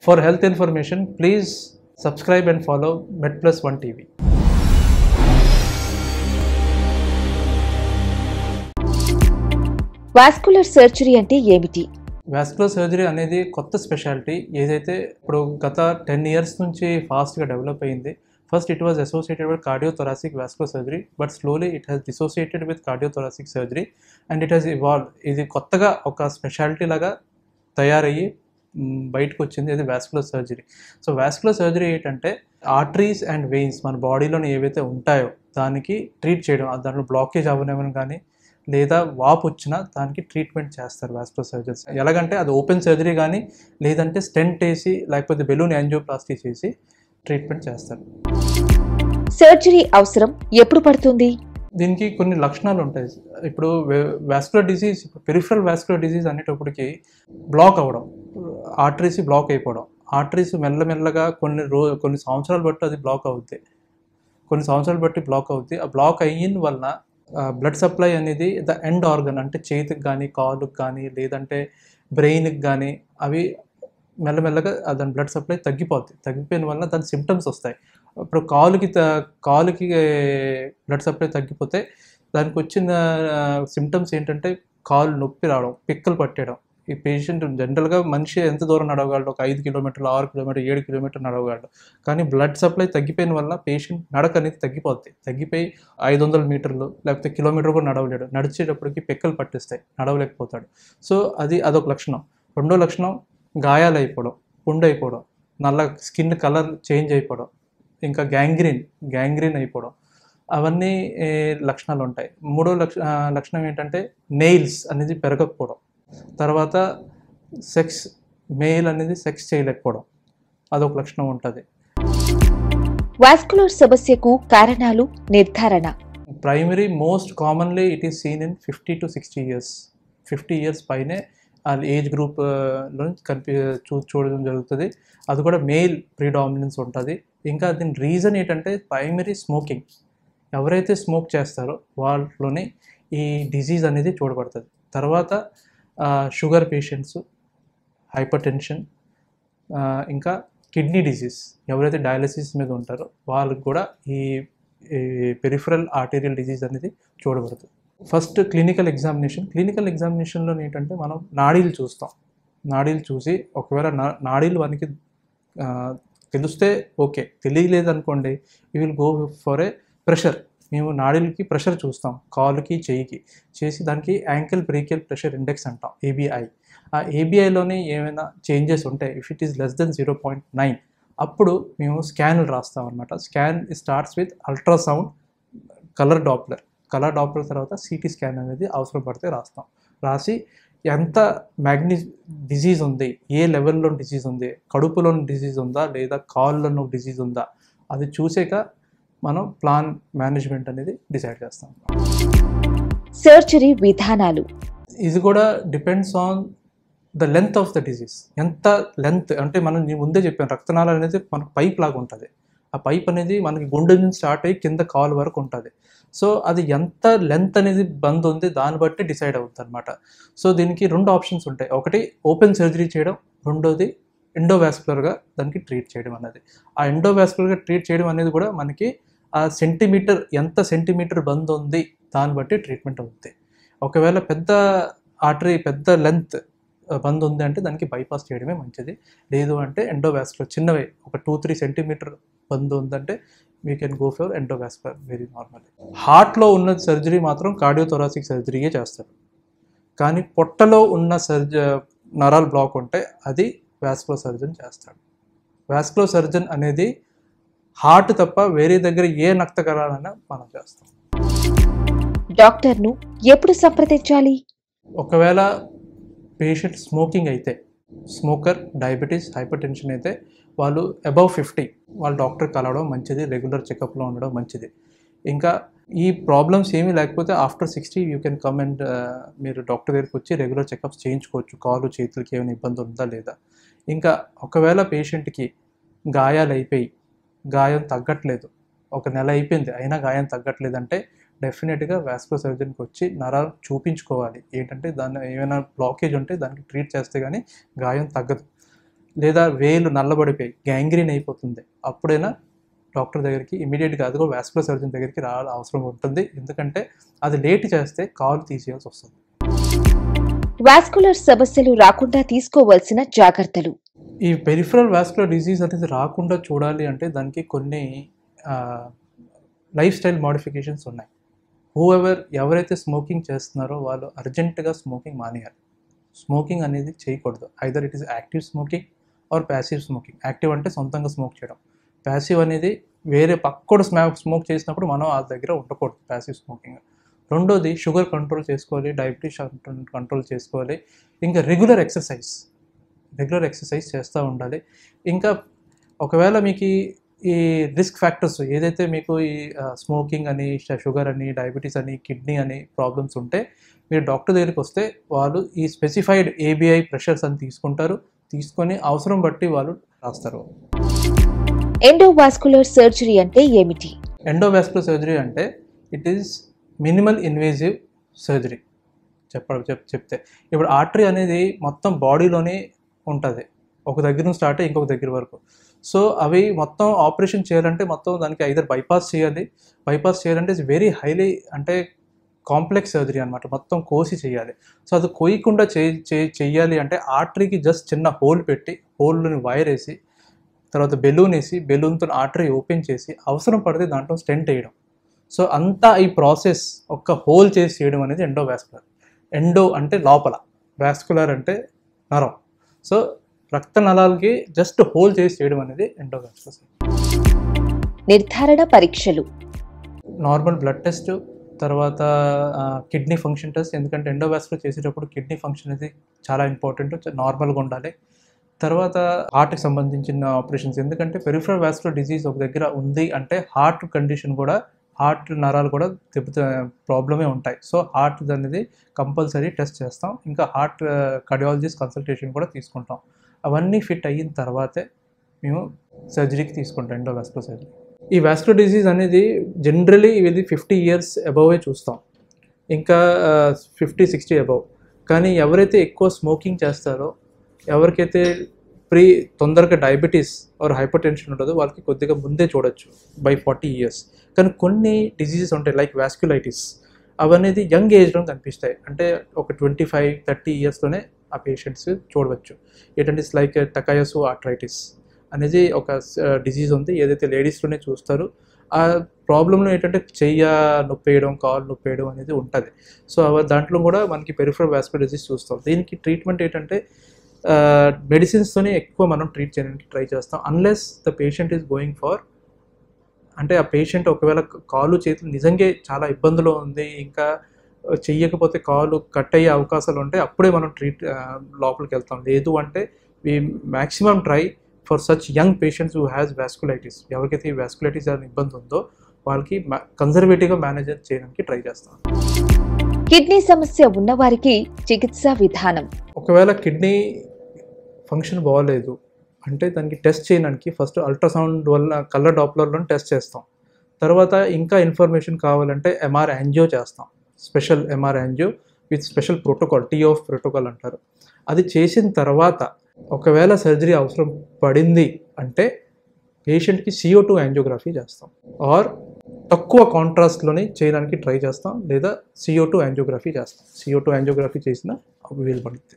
For health information, please subscribe and follow MedPlus One TV. Vascular surgery అంటే ఏమిటి vascular surgery అనేది కొత్త speciality ఏదైతే ఇప్పుడు గత టెన్ ఇయర్స్ నుంచి ఫాస్ట్గా డెవలప్ అయింది first it was associated with cardiothoracic vascular surgery but slowly it has dissociated with cardiothoracic surgery and it has evolve ఇది కొత్తగా ఒక స్పెషాలిటీ లాగా తయారయ్యి మ్, బయటకు వచ్చింది ఇది vascular surgery so vascular surgery ఏంటంటే ఆర్టరీస్ అండ్ వెయిన్స్ మన బాడీలోని ఏవైతే ఉంటాయో దానికి ట్రీట్ చేయడం ఆ దాంట్లో బ్లాకేజ్ అవ్వనివ్వడం కానీ లేదా వాపు వచ్చినా దానికి ట్రీట్మెంట్ చేస్తారు వాస్కులర్ సర్జన్స్ ఎలాగంటే అది ఓపెన్ సర్జరీ కానీ లేదంటే స్టెంట్ వేసి లేకపోతే బెలూన్ యాంజియోప్లాస్టీ చేసి ట్రీట్మెంట్ చేస్తారు సర్జరీ అవసరం ఎప్పుడు పడుతుంది దీనికి కొన్ని లక్షణాలు ఉంటాయి ఇప్పుడు vascular disease peripheral vascular disease అనేటప్పటికి బ్లాక్ అవ్వడం ఆర్టరీస్ బ్లాక్ అయిపోవడం ఆర్టరీస్ మెల్లమెల్లగా కొన్ని రో కొన్ని సంవత్సరాలు బట్టి అది బ్లాక్ అవుద్ది కొన్ని సంవత్సరాలు బట్టి బ్లాక్ అవుద్ది ఆ బ్లాక్ అయిన వలన బ్లడ్ సప్లై అనేది ద ఎండ్ ఆర్గన్ అంటే చేతికి కానీ కాలుకి కానీ లేదంటే బ్రెయిన్కి కానీ అవి మెల్లమెల్లగా ఆ దాని బ్లడ్ సప్లై తగ్గిపోద్ది తగ్గిపోయిన వల్ల దాని సిమ్టమ్స్ వస్తాయి ఇప్పుడు కాలుకి త- కాలుకి బ్లడ్ సప్లై తగ్గిపోతే దానికి వచ్చిన సిమ్టమ్స్ ఏంటంటే కాలు నొప్పి రావడం పిక్కలు పట్టేయడం ఈ పేషెంట్ జనరల్గా మనిషి ఎంత దూరం నడవగలడు ఒక ఐదు కిలోమీటర్లు ఆరు కిలోమీటర్ ఏడు కిలోమీటర్లు నడవగలడు కానీ బ్లడ్ సప్లై తగ్గిపోయిన వల్ల పేషెంట్ నడక అనేది తగ్గిపోద్ది తగ్గిపోయి ఐదు వందల మీటర్లు లేకపోతే కిలోమీటర్ కూడా నడవలేడు నడిచేటప్పటికి పిక్కలు పట్టిస్తాయి నడవలేకపోతాడు సో అది అదొక లక్షణం రెండో లక్షణం గాయాలు అయిపోవడం పుండు అయిపోవడం నల్ల స్కిన్ కలర్ చేంజ్ అయిపోవడం ఇంకా గ్యాంగ్రీన్ గ్యాంగ్రీన్ అయిపోవడం అవన్నీ ఏ, లక్షణాలు ఉంటాయి మూడో లక్ష ఆ, లక్షణం ఏంటంటే నెయిల్స్ అనేది పెరగకపోవడం తర్వాత సెక్స్ మెయిల్ అనేది సెక్స్ చేయలేకపోవడం అదొక లక్షణం ఉంటుంది వాస్కులర్ సమస్యకు కారణాలు నిర్ధారణ primary most commonly it is seen in fifty to sixty years fifty years పైనే ఆ ఏజ్ గ్రూప్ లో కనిపి చూ చూడడం జరుగుతుంది అది కూడా మెయిల్ ప్రీడామినెన్స్ ఉంటుంది ఇంకా దీని రీజన్ ఏంటంటే ప్రైమరీ స్మోకింగ్ ఎవరైతే స్మోక్ చేస్తారో వాళ్ళలోనే ఈ డిజీజ్ అనేది చూడబడుతుంది తర్వాత షుగర్ పేషెంట్స్ హైపర్ టెన్షన్ ఇంకా కిడ్నీ డిసీజ్ ఎవరైతే డయాలసిస్ మీద ఉంటారో వాళ్ళకి కూడా ఈ పెరిఫరల్ ఆర్టీరియల్ డిజీజ్ అనేది చూడబడుతుంది ఫస్ట్ క్లినికల్ ఎగ్జామినేషన్ క్లినికల్ ఎగ్జామినేషన్లో ఏంటంటే మనం నాడీలు చూస్తాం నాడీలు చూసి ఒకవేళ నా నాడీలు వానికి ఆ, తెలిస్తే ఓకే తెలియలేదు అనుకోండి you will go for a pressure మేము నాడీలకి ప్రెషర్ చూస్తాం కాలుకి చెయ్యికి చేసి దానికి యాంకిల్ బ్రేకియల్ ప్రెషర్ ఇండెక్స్ అంటాం ఏబిఐ ఆ ఏబిఐలోనే ఏమైనా చేంజెస్ ఉంటాయి if it is less than zero point nine అప్పుడు మేము స్కాన్లు రాస్తాం అనమాట scan starts with ultrasound colour Doppler colour Doppler తర్వాత సిటీ స్కాన్ అనేది అవసరం పడితే రాస్తాం రాసి ఎంత మ్యాగ్ని డిజీజ్ ఉంది ఏ లెవెల్లో డిజీజ్ ఉంది కడుపులో డిజీజ్ ఉందా లేదా కాళ్ళలో డిజీజ్ ఉందా అది చూసాక మనం ప్లాన్ మేనేజ్మెంట్ అనేది డిసైడ్ చేస్తాం సర్జరీ విధానాలు ఇది కూడా depends on the length of the disease ఎంత లెంత్ అంటే మనం నేను ముందే చెప్పాను రక్తనాళం అనేది మనకు పైప్ లాగా ఉంటుంది ఆ పైప్ అనేది మనకి గుండె నుంచి స్టార్ట్ అయ్యి కింద కాల్ వరకు ఉంటుంది సో అది ఎంత లెంత్ అనేది బంద్ ఉంది దాన్ని బట్టి డిసైడ్ అవుతుంది అనమాట సో దీనికి రెండు ఆప్షన్స్ ఉంటాయి ఒకటి ఓపెన్ సర్జరీ చేయడం రెండోది ఎండోవాస్కులర్గా దానికి ట్రీట్ చేయడం అనేది ఆ ఎండోవాస్కులర్గా ట్రీట్ చేయడం అనేది కూడా మనకి ఆ సెంటీమీటర్ ఎంత సెంటీమీటర్ బంద్ ఉంది దాన్ని బట్టి ట్రీట్మెంట్ అవుతుంది ఒకవేళ పెద్ద ఆర్టరీ పెద్ద లెంత్ బంద్ ఉంది అంటే దానికి బైపాస్ చేయడమే మంచిది లేదు అంటే ఎండోవాస్కులర్ చిన్నవి ఒక టూ త్రీ సెంటీమీటర్ బంద్ ఉందంటే we can go for endovascular very normal హార్ట్లో ఉన్న సర్జరీ మాత్రం కార్డియోథొరాసిక్ సర్జరీయే చేస్తారు కానీ పొట్టలో ఉన్న సర్జ నరాల్ బ్లాక్ ఉంటే అది వాస్కులర్ సర్జన్ చేస్తాడు వాస్కులర్ సర్జన్ అనేది హార్ట్ తప్ప వేరే దగ్గర ఏ నక్త కరాలైనా మనం చేస్తాం డాక్టర్ను ఎప్పుడు సంప్రదించాలి ఒకవేళ పేషెంట్ స్మోకింగ్ అయితే స్మోకర్ డయాబెటీస్ హైపర్ టెన్షన్ అయితే వాళ్ళు అబవ్ ఫిఫ్టీ వాళ్ళ డాక్టర్ కలవడం మంచిది రెగ్యులర్ చెకప్లో ఉండడం మంచిది ఇంకా ఈ ప్రాబ్లమ్స్ ఏమీ లేకపోతే after sixty you can come and మీరు డాక్టర్ దగ్గరికి వచ్చి రెగ్యులర్ చెకప్స్ చేయించుకోవచ్చు కాలు చేతులకి ఏమైనా ఇబ్బంది ఉందా లేదా ఇంకా ఒకవేళ పేషెంట్కి గాయాలు అయిపోయి గాయం తగ్గట్లేదు ఒక నెల అయిపోయింది అయినా గాయం తగ్గట్లేదంటే డెఫినెట్గా వాస్కో సర్జన్కి వచ్చి నరాలు చూపించుకోవాలి ఏంటంటే దాన్ని ఏమైనా బ్లాకేజ్ ఉంటే దానికి ట్రీట్ చేస్తే కానీ గాయం తగ్గదు లేదా వేలు నల్లబడిపోయి గ్యాంగ్రీన్ అయిపోతుంది అప్పుడైనా డాక్టర్ దగ్గరికి ఇమీడియట్గా అదిగో వాస్కులర్ సర్జన్ దగ్గరికి రావాల్సిన అవసరం ఉంటుంది ఎందుకంటే అది లేట్ చేస్తే కాలు తీసేయాల్సి వస్తుంది వాస్కులర్ సమస్యలు రాకుండా తీసుకోవాల్సిన జాగ్రత్తలు ఈ పెరిఫరల్ వాస్కులర్ డిసీజ్ అనేది రాకుండా చూడాలి అంటే దానికి కొన్ని లైఫ్ స్టైల్ మోడిఫికేషన్స్ ఉన్నాయి హూ ఎవర్ ఎవరైతే స్మోకింగ్ చేస్తున్నారో వాళ్ళు అర్జెంటుగా స్మోకింగ్ మానేయాలి స్మోకింగ్ అనేది చేయకూడదు either it is active smoking or passive smoking active అంటే సొంతంగా స్మోక్ చేయడం ప్యాసివ్ అనేది వేరే పక్కడు స్మా స్మోక్ చేసినప్పుడు మనం ఆ దగ్గర ఉండకూడదు ప్యాసివ్ స్మోకింగ్ రెండోది షుగర్ కంట్రోల్ చేసుకోవాలి డయాబెటీస్ కంట్రోల్ చేసుకోవాలి ఇంకా రెగ్యులర్ ఎక్సర్సైజ్ రెగ్యులర్ ఎక్సర్సైజ్ చేస్తూ ఉండాలి ఇంకా ఒకవేళ మీకు ఈ- ఈ రిస్క్ ఫ్యాక్టర్స్ ఏదైతే మీకు ఈ స్మోకింగ్ అని షుగర్ అని డయాబెటీస్ అని కిడ్నీ అని ప్రాబ్లమ్స్ ఉంటే మీరు డాక్టర్ దగ్గరికి వస్తే వాళ్ళు ఈ స్పెసిఫైడ్ ఏబిఐ ప్రెషర్స్ అని తీసుకుంటారు తీసుకొని అవసరం బట్టి వాళ్ళు రాస్తారు ఎండోవాస్కులర్ సర్జరీ అంటే ఏమిటి ఎండోవాస్కులర్ సర్జరీ అంటే it is minimal invasive surgery చెప్ప చెప్ చెప్తే ఇప్పుడు ఆర్టరీ అనేది మొత్తం బాడీలోనే ఉంటుంది ఒక దగ్గర నుంచి స్టార్ట్ అయ్యి ఇంకొక దగ్గర వరకు సో అవి మొత్తం ఆపరేషన్ చేయాలంటే మొత్తం దానికి ఐదర్ బైపాస్ చేయాలి బైపాస్ చేయాలంటే ఇట్స్ వెరీ హైలీ అంటే కాంప్లెక్స్ సర్జరీ అనమాట మొత్తం కోసి చేయాలి సో అది కోయకుండా చే చే- చెయ్యాలి అంటే ఆర్టరీకి జస్ట్ చిన్న హోల్ పెట్టి హోల్లోని వైర్ వేసి తర్వాత బెలూన్ వేసి బెలూన్తో ఆర్టరీ ఓపెన్ చేసి అవసరం పడితే దాంట్లో స్టెంట్ వేయడం సో అంతా ఈ ప్రాసెస్ ఒక్క హోల్ చేసి చేయడం అనేది ఎండో వాస్కులర్ ఎండో అంటే లోపల వాస్కులర్ అంటే నరం సో రక్త నలాలకి జస్ట్ హోల్ చేసి చేయడం అనేది ఎండో వాస్కులర్ నిర్ధారణ పరీక్షలు నార్మల్ బ్లడ్ టెస్ట్ తర్వాత కిడ్నీ ఫంక్షన్ టెస్ట్ ఎందుకంటే ఎండోవాస్కులర్ చేసేటప్పుడు కిడ్నీ ఫంక్షన్ అనేది చాలా ఇంపార్టెంట్ నార్మల్గా ఉండాలి తర్వాత హార్ట్కి సంబంధించిన ఆపరేషన్స్ ఎందుకంటే పెరిఫరల్ వాస్కులర్ డిజీజ్ ఒక దగ్గర ఉంది అంటే హార్ట్ కండిషన్ కూడా హార్ట్ నరాలు కూడా దెబ్బ ప్రాబ్లమే ఉంటాయి సో హార్ట్ అనేది కంపల్సరీ టెస్ట్ చేస్తాం ఇంకా హార్ట్ కార్డియాలజిస్ట్ కన్సల్టేషన్ కూడా తీసుకుంటాం అవన్నీ ఫిట్ అయిన తర్వాతే మేము సర్జరీకి తీసుకుంటాం ఎండోవాస్కులర్ సర్జరీ ఈ వాస్కులర్ డిసీజ్ అనేది జనరలీ ఇది ఫిఫ్టీ ఇయర్స్ అబవే చూస్తాం ఇంకా ఫిఫ్టీ సిక్స్టీ అబవ్ కానీ ఎవరైతే ఎక్కువ స్మోకింగ్ చేస్తారో ఎవరికైతే ప్రీ తొందరగా డయాబెటీస్ ఆర్ హైపర్ టెన్షన్ ఉంటుందో వాళ్ళకి కొద్దిగా ముందే చూడొచ్చు బై ఫార్టీ ఇయర్స్ కానీ కొన్ని డిసీజెస్ ఉంటాయి లైక్ వాస్కులైటిస్ అవనేది యంగ్ ఏజ్లో కనిపిస్తాయి అంటే ఒక ట్వంటీ ఫైవ్ థర్టీ ఇయర్స్లోనే ఆ పేషెంట్స్ చూడవచ్చు ఏంటంటే లైక్ టకాయసు ఆర్థరైటిస్ అనేది ఒక డిజీజ్ ఉంది ఏదైతే లేడీస్లోనే చూస్తారు ఆ ప్రాబ్లంలో ఏంటంటే చెయ్య నొప్పేయడం కాలు నొప్పేయడం అనేది ఉంటుంది సో అవ- దాంట్లో కూడా మనకి పెరిఫరల్ వాస్కులర్ డిసీజ్ చూస్తాం దీనికి ట్రీట్మెంట్ ఏంటంటే మెడిసిన్స్తోనే ఎక్కువ మనం ట్రీట్ చేయడానికి ట్రై చేస్తాం unless the patient is going for అంటే ఆ పేషెంట్ ఒకవేళ కాలు చేతులు నిజంగా చాలా ఇబ్బందిలో ఉంది ఇంకా చెయ్యకపోతే కాలు కట్ అయ్యే అవకాశాలు ఉంటే అప్పుడే మనం ట్రీట్ లోపలికి వెళ్తాం లేదు అంటే we maximum try for such young patients who has vasculitis ఎవరికైతే ఈ వాస్కులైటిస్ అనే ఇబ్బంది ఉందో వాళ్ళకి కన్జర్వేటివ్గా మేనేజ్ చేయడానికి ట్రై చేస్తాం కిడ్నీ సమస్య ఉన్నవారికి చికిత్సా విధానం ఒకవేళ కిడ్నీ ఫంక్షన్ బాగోలేదు అంటే దానికి టెస్ట్ చేయడానికి ఫస్ట్ అల్ట్రాసౌండ్ వల్ల కలర్ డాప్లర్లో టెస్ట్ చేస్తాం తర్వాత ఇంకా ఇన్ఫర్మేషన్ కావాలంటే ఎంఆర్ యాంజియో చేస్తాం special MR angio with special protocol T of protocol అంటారు అది చేసిన తర్వాత ఒకవేళ సర్జరీ అవసరం పడింది అంటే పేషెంట్కి సిఓ టూ యాంజియోగ్రఫీ చేస్తాం ఆర్ తక్కువ కాంట్రాస్ట్లోనే చేయడానికి ట్రై చేస్తాం లేదా సిఓ టూ యాంజియోగ్రఫీ చేస్తాం సిఓ టూ యాంజియోగ్రఫీ చేసిన వీలు పడుతుంది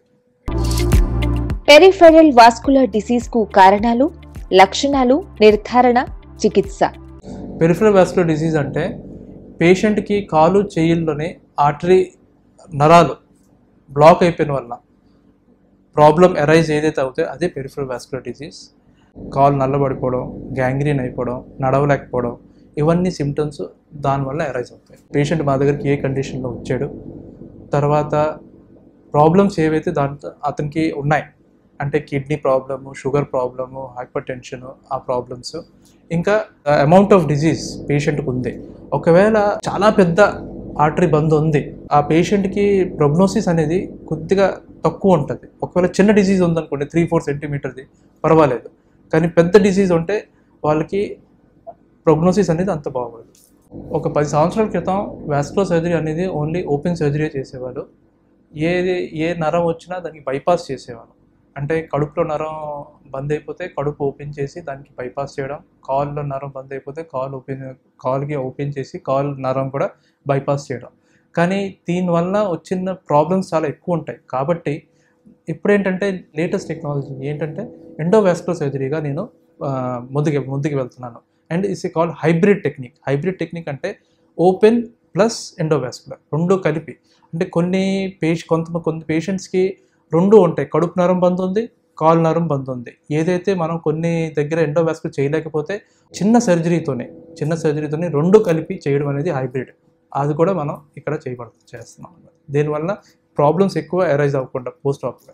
పెరిఫెరల్ వాస్కులర్ డిసీజ్ కు కారణాలు లక్షణాలు నిర్ధారణ చికిత్స పెరిఫరల్ వాస్కులర్ డిసీజ్ అంటే పేషెంట్కి కాలు చేయిల్లోనే ఆర్టరీ నరాలు బ్లాక్ అయిపోయిన వల్ల ప్రాబ్లం ఎరైజ్ ఏదైతే అవుతాయో అదే పెరిఫరల్ వాస్కులర్ డిసీజ్ కాలు నల్లబడిపోవడం గ్యాంగ్రీన్ అయిపోవడం నడవలేకపోవడం ఇవన్నీ సిమ్టమ్స్ దానివల్ల ఎరైజ్ అవుతాయి పేషెంట్ మా దగ్గరికి ఏ కండిషన్లో వచ్చాడు తర్వాత ప్రాబ్లమ్స్ ఏవైతే దాంతో అతనికి ఉన్నాయి అంటే kidney problem sugar problem hypertension ఆ ప్రాబ్లమ్స్ ఇంకా అమౌంట్ ఆఫ్ డిజీజ్ పేషెంట్కి ఉంది ఒకవేళ చాలా పెద్ద ఆర్టరీ బంద్ ఉంది ఆ పేషెంట్కి ప్రోగ్నోసిస్ అనేది కొద్దిగా తక్కువ ఉంటుంది ఒకవేళ చిన్న డిజీజ్ ఉందనుకోండి త్రీ ఫోర్ సెంటీమీటర్ది పర్వాలేదు కానీ పెద్ద డిజీజ్ ఉంటే వాళ్ళకి ప్రోగ్నోసిస్ అనేది అంత బాగోదు ఒక పది సంవత్సరాల క్రితం వాస్కులర్ సర్జరీ అనేది ఓన్లీ ఓపెన్ సర్జరీ చేసేవాళ్ళు ఏది ఏ నరం వచ్చినా దానికి బైపాస్ చేసేవాళ్ళు అంటే కడుపులో నరం బంద్ అయిపోతే కడుపు ఓపెన్ చేసి దానికి బైపాస్ చేయడం కాల్లో నరం బంద్ అయిపోతే కాల్ ఓపెన్ కాల్కి ఓపెన్ చేసి కాల్ నరం కూడా బైపాస్ చేయడం కానీ దీనివల్ల వచ్చిన ప్రాబ్లమ్స్ చాలా ఎక్కువ ఉంటాయి కాబట్టి ఇప్పుడు ఏంటంటే లేటెస్ట్ టెక్నాలజీ ఏంటంటే ఎండోవాస్కులర్ సర్జరీగా నేను ఆ, ముందుకు ముందుకు వెళ్తున్నాను and is call hybrid technique hybrid technique అంటే ఓపెన్ ప్లస్ ఎండోవాస్కులర్ రెండు కలిపి అంటే కొన్ని పేష్ కొంత కొన్ని పేషెంట్స్కి రెండు ఉంటాయి కడుపు నరం బంద్ ఉంది కాల్ నరం బంద్ ఉంది ఏదైతే మనం కొన్ని దగ్గర ఎండోవాస్కులర్ చేయలేకపోతే చిన్న సర్జరీతోనే చిన్న సర్జరీతోనే రెండు కలిపి చేయడం అనేది హైబ్రిడ్ అది కూడా మనం ఇక్కడ చేయబడు చేస్తున్నాం దీనివల్ల ప్రాబ్లమ్స్ ఎక్కువ అరైజ్ అవ్వకుండా పోస్ట్ ఆఫ్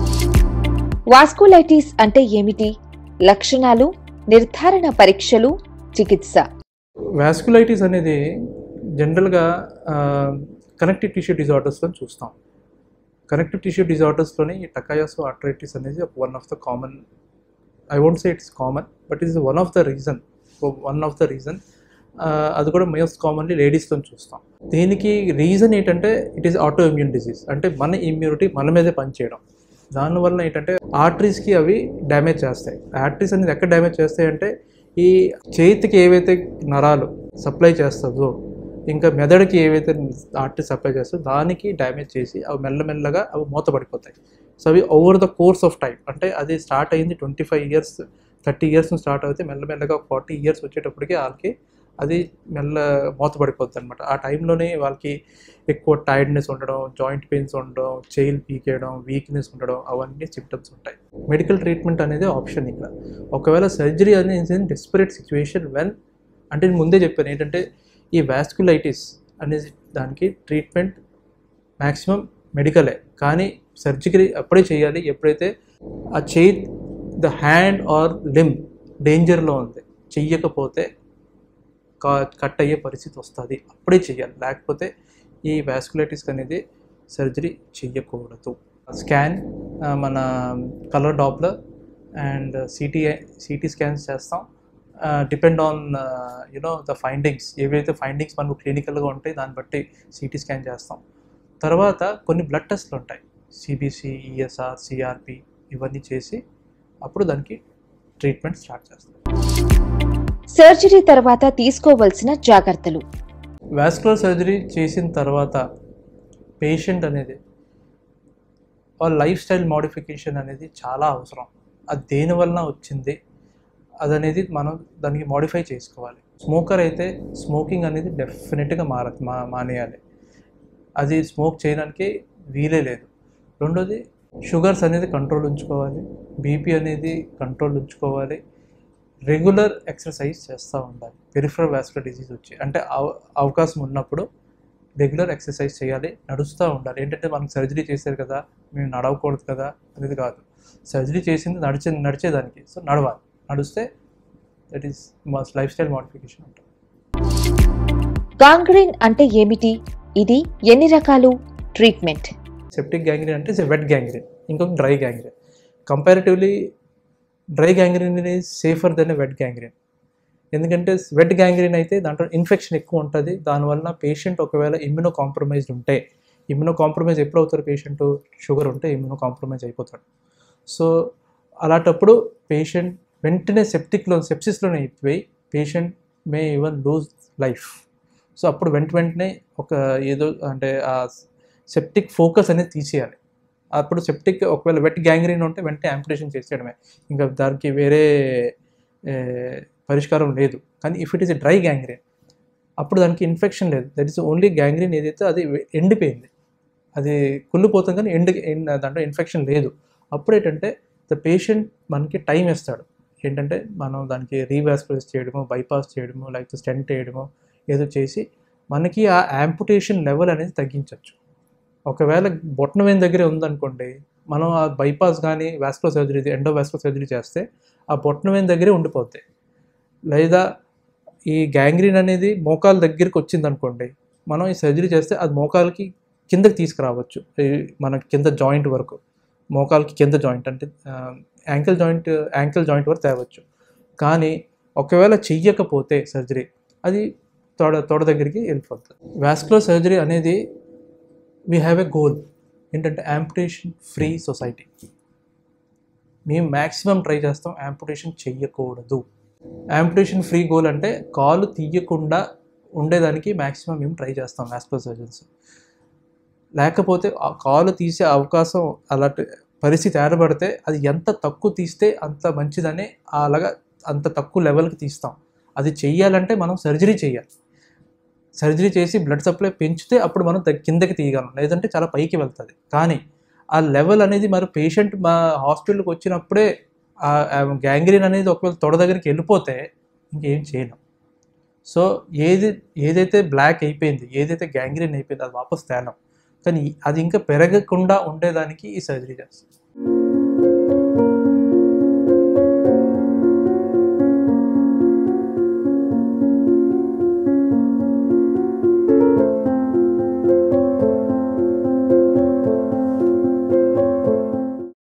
వాస్కులైటిస్ అంటే ఏమిటి లక్షణాలు నిర్ధారణ పరీక్షలు చికిత్స వాస్కులైటిస్ అనేది జనరల్గా కనెక్టివ్ టిష్యూ డిజార్డర్స్లో చూస్తాం కనెక్టివ్ టిష్యూ డిజార్డర్స్లోని ఈ టకాయాసో ఆర్థరైటిస్ అనేది one of the common I won't say it's common but is one of the reason one of the reason అది కూడా మోస్ట్ కామన్లీ లేడీస్తో చూస్తాం దీనికి రీజన్ ఏంటంటే it is autoimmune disease అంటే మన ఇమ్యూనిటీ మన మీదే పనిచేయడం దానివల్ల ఏంటంటే ఆర్టరీస్కి అవి డ్యామేజ్ చేస్తాయి ఆర్టరీస్ అనేది ఎక్కడ డ్యామేజ్ చేస్తాయి అంటే ఈ చేతికి ఏవైతే నరాలు సప్లై చేస్తుందో ఇంకా మెదడుకి ఏవైతే ఆర్టరీ సప్లై చేస్తుందో దానికి డ్యామేజ్ చేసి అవి మెల్లమెల్లగా అవి మూతపడిపోతాయి సో అవి over the course of time అంటే అది స్టార్ట్ అయింది twenty five years thirty years start అవుతే మెల్లమెల్లగా ఫార్టీ ఇయర్స్ వచ్చేటప్పటికి వాళ్ళకి అది మెల్ల మూతపడిపోద్ది అనమాట ఆ టైంలోనే వాళ్ళకి ఎక్కువ టైర్డ్నెస్ ఉండడం జాయింట్ పెయిన్స్ ఉండడం చైల్ పీకేయడం వీక్నెస్ ఉండడం అవన్నీ సిమ్టమ్స్ ఉంటాయి మెడికల్ ట్రీట్మెంట్ అనేది ఆప్షన్ ఇక్కడ ఒకవేళ సర్జరీ అనేది డెస్పరేట్ సిచ్యువేషన్ వెన్ అంటే నేను ముందే చెప్పాను ఏంటంటే ఈ వాస్కులైటిస్ అనేది దానికి ట్రీట్మెంట్ మ్యాక్సిమం మెడికలే కానీ సర్జరీ అప్పుడే చేయాలి ఎప్పుడైతే ఆ చేయి ద హ్యాండ్ ఆర్ లిమ్ డేంజర్లో ఉంది చెయ్యకపోతే కా కట్ అయ్యే పరిస్థితి వస్తుంది అప్పుడే చేయాలి లేకపోతే ఈ వాస్కులైటిస్ అనేది సర్జరీ చెయ్యకూడదు స్కాన్ మన colour Doppler and CT CT scans చేస్తాం depend on you know the findings ఏవైతే ఫైండింగ్స్ మనకు క్లినికల్గా ఉంటాయి దాన్ని బట్టి సిటీ స్కాన్ చేస్తాం తర్వాత కొన్ని బ్లడ్ టెస్ట్లు ఉంటాయి సిబిసి ఈఎస్ఆర్ సిఆర్పి ఇవన్నీ చేసి అప్పుడు దానికి ట్రీట్మెంట్ స్టార్ట్ చేస్తాం సర్జరీ తర్వాత తీసుకోవలసిన జాగ్రత్తలు వాస్కులర్ సర్జరీ చేసిన తర్వాత పేషెంట్ అనేది వాళ్ళ లైఫ్ స్టైల్ మోడిఫికేషన్ అనేది చాలా అవసరం అది దేని వలన వచ్చింది అదనేది మనం దానికి మోడిఫై చేసుకోవాలి స్మోకర్ అయితే స్మోకింగ్ అనేది డెఫినెట్గా మార మా మానేయాలి అది స్మోక్ చేయడానికి వీలే లేదు రెండోది షుగర్స్ అనేది కంట్రోల్ ఉంచుకోవాలి బీపీ అనేది కంట్రోల్ ఉంచుకోవాలి రెగ్యులర్ ఎక్సర్సైజ్ చేస్తూ ఉండాలి పెరిఫరల్ వాస్కులర్ డిసీజ్ వచ్చి అంటే అవ అవకాశం ఉన్నప్పుడు రెగ్యులర్ ఎక్సర్సైజ్ చేయాలి నడుస్తూ ఉండాలి ఏంటంటే మనకు సర్జరీ చేశారు కదా మేము నడవకూడదు కదా అనేది కాదు సర్జరీ చేసింది నడిచే నడిచేదానికి సో నడవాలి నడిస్తే దట్ ఈస్ మా లైఫ్ స్టైల్ మోడిఫికేషన్ ఉంటుంది గాంగ్రీన్ అంటే ఏమిటి ఇది ఎన్ని రకాలు ట్రీట్మెంట్ సెప్టిక్ గ్యాంగ్రీన్ అంటే ఇట్స్ వెట్ గ్యాంగ్రీన్ ఇంకొక dry gangrene comparatively dry gangrene is safer than wet gangrene ఎందుకంటే వెట్ గ్యాంగ్రీన్ అయితే దాంట్లో ఇన్ఫెక్షన్ ఎక్కువ ఉంటుంది దానివల్ల పేషెంట్ ఒకవేళ ఇమ్యూనో కాంప్రమైజ్డ్ ఉంటే ఇమ్యూనో కాంప్రమైజ్ ఎప్పుడు అవుతారు పేషెంట్ షుగర్ ఉంటే ఇమ్యూనో కాంప్రమైజ్ అయిపోతాడు సో అలాంటప్పుడు పేషెంట్ వెంటనే సెప్టిక్లో సెప్సిస్లోనే అయిపోయి patient may even loose life so అప్పుడు వెంట వెంటనే ఒక ఏదో అంటే ఆ సెప్టిక్ ఫోకస్ అనేది తీసేయాలి అప్పుడు సెప్టిక్ ఒకవేళ వెట్ గ్యాంగ్రీన్ ఉంటే వెంటనే యాంపిటేషన్ చేసేయడమే ఇంకా దానికి వేరే ఏ, పరిష్కారం లేదు కానీ if it is dry gangrene అప్పుడు దానికి ఇన్ఫెక్షన్ లేదు దట్ ఈస్ ఓన్లీ గ్యాంగ్రీన్ ఏదైతే అది ఎండిపోయింది అది కుళ్ళిపోతుంది కానీ ఎండ్ ఎండ్ దాంట్లో ఇన్ఫెక్షన్ లేదు అప్పుడు ఏంటంటే ద పేషెంట్ మనకి టైం ఇస్తాడు ఏంటంటే మనం దానికి రీవాస్కులైజ్ చేయడము బైపాస్ చేయడము లేకపోతే స్టెంట్ వేయడము ఏదో చేసి మనకి ఆ యాంపుటేషన్ లెవెల్ అనేది తగ్గించవచ్చు ఒకవేళ బొట్టన వేన్ దగ్గరే ఉందనుకోండి మనం ఆ బైపాస్ కానీ vascular surgery endovascular surgery చేస్తే ఆ బొట్టన వేన్ దగ్గరే ఉండిపోతాయి లేదా ఈ గ్యాంగ్రీన్ అనేది మోకాల దగ్గరికి వచ్చింది అనుకోండి మనం ఈ సర్జరీ చేస్తే అది మోకాలకి కిందకి తీసుకురావచ్చు ఈ మన కింద జాయింట్ వరకు మోకాలకి కింద జాయింట్ అంటే యాంకిల్ జాయింట్ యాంకిల్ జాయింట్ వరకు తేవచ్చు కానీ ఒకవేళ చెయ్యకపోతే సర్జరీ అది తొడ తొడ దగ్గరికి వెళ్ళిపోతుంది వాస్కులర్ సర్జరీ అనేది వీ హ్యావ్ ఎ గోల్ ఏంటంటే యాంపుటేషన్ ఫ్రీ సొసైటీ మేము మ్యాక్సిమం ట్రై చేస్తాం యాంపుటేషన్ చెయ్యకూడదు యాంపుటేషన్ ఫ్రీ గోల్ అంటే కాలు తీయకుండా ఉండేదానికి మ్యాక్సిమం మేము ట్రై చేస్తాం మ్యాస్కో సర్జన్స్ లేకపోతే ఆ కాలు తీసే అవకాశం అలాంటి పరిస్థితి ఏర్పడితే అది ఎంత తక్కువ తీస్తే అంత మంచిదని అలాగా అంత తక్కువ లెవెల్కి తీస్తాం అది చెయ్యాలంటే మనం సర్జరీ చేయాలి సర్జరీ చేసి బ్లడ్ సప్లై పెంచితే అప్పుడు మనం తగ్- కిందకి తీయగలం లేదంటే చాలా పైకి వెళ్తుంది కానీ ఆ లెవెల్ అనేది మరి పేషెంట్ మా హాస్పిటల్కి వచ్చినప్పుడే ఆ గ్యాంగ్రీన్ అనేది ఒకవేళ తొడ దగ్గరికి వెళ్ళిపోతే ఇంకేం చేయలేం సో ఏది ఏదైతే బ్లాక్ అయిపోయింది ఏదైతే గ్యాంగ్రీన్ అయిపోయింది అది వాపస్ తేలం కానీ అది ఇంకా పెరగకుండా ఉండేదానికి ఈ సర్జరీ చేస్తాం